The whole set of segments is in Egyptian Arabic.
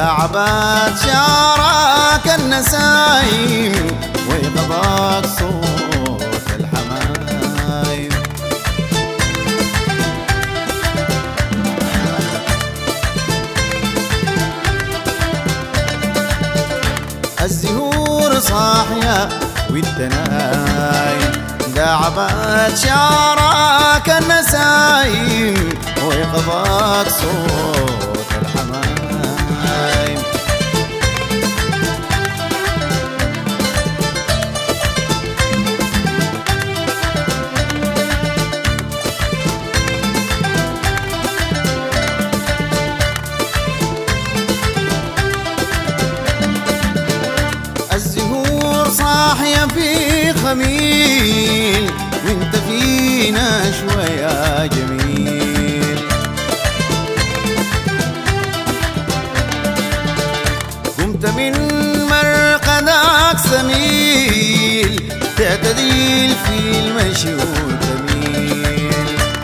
داعبات شعرك النسايم ويقضاك صوت الحمايم الزهور صاحية والدنايم داعبات شعرك النسايم ويقضاك صوت الحمايم الزهور صاحية في خميل وانت فينا شوية جميل قمت من مرقدك سميل تعتديل في المشي وتميل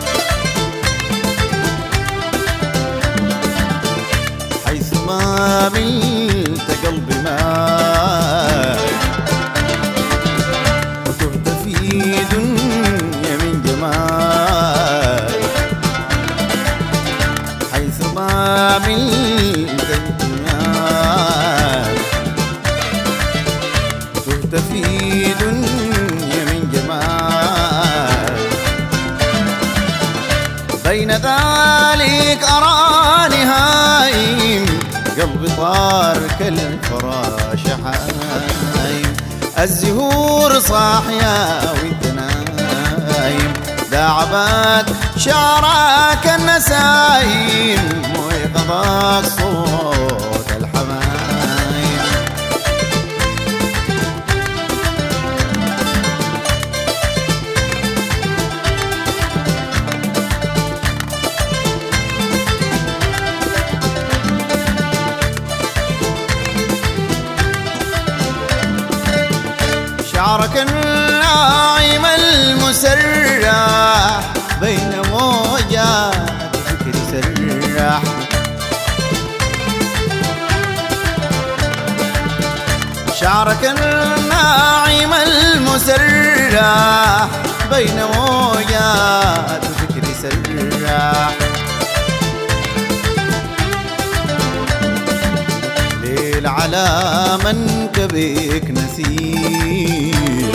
حيث ما ملت قلبي ماي وتهت في دنيا من جمال حيث ما ملت الجمال تهت في دنيا من جمال بين ذلك أراني هايم قلبي طار كالفراش حايم الزهور صاحية وانت نايم داعبات شعرك النسايم ويقضاك صوت الحمايم شعرك الناعم المسرح بين موجات فكري سرح شعرك الناعم المسرح بين موجات فكري سرح ليل على منكبك نسير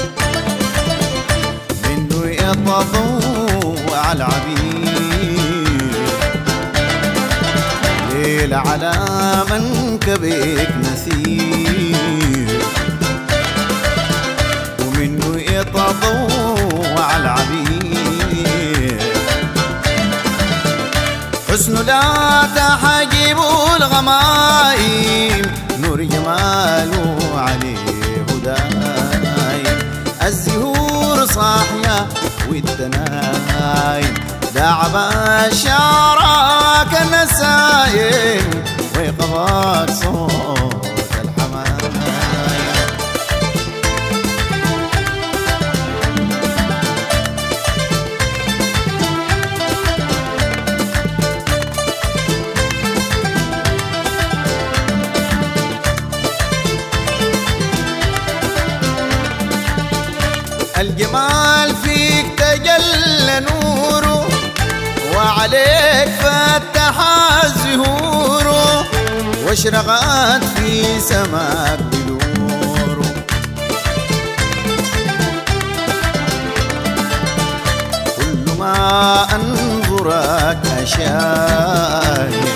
منه يتضوع العبير ليل على منكبك نسير ومنه يتضوع العبير حسن لا تحجب الغمايم نور جماله عليه هدايم الزهور صاحية والدنايم دعب شعرك النسايم ويقضاك صوت الحمايم الجمال فيك تجلى نوره وعليك فتح زهوره واشرقت في سماك بنوره كل ما انظرك اشاهد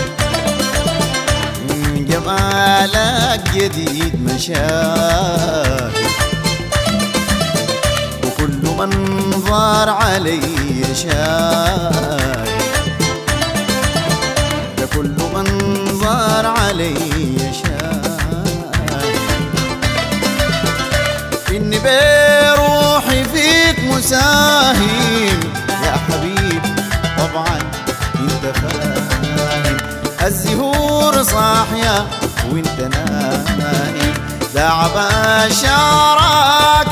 من جمالك جديد مشاهد وكل من ظهر علي شاهد ده كل من ظهر علي شاهد إني بروحي فيك مساهم يا حبيب طبعا انت فاهم الزهور صاحية وانت نايم دعب شعرك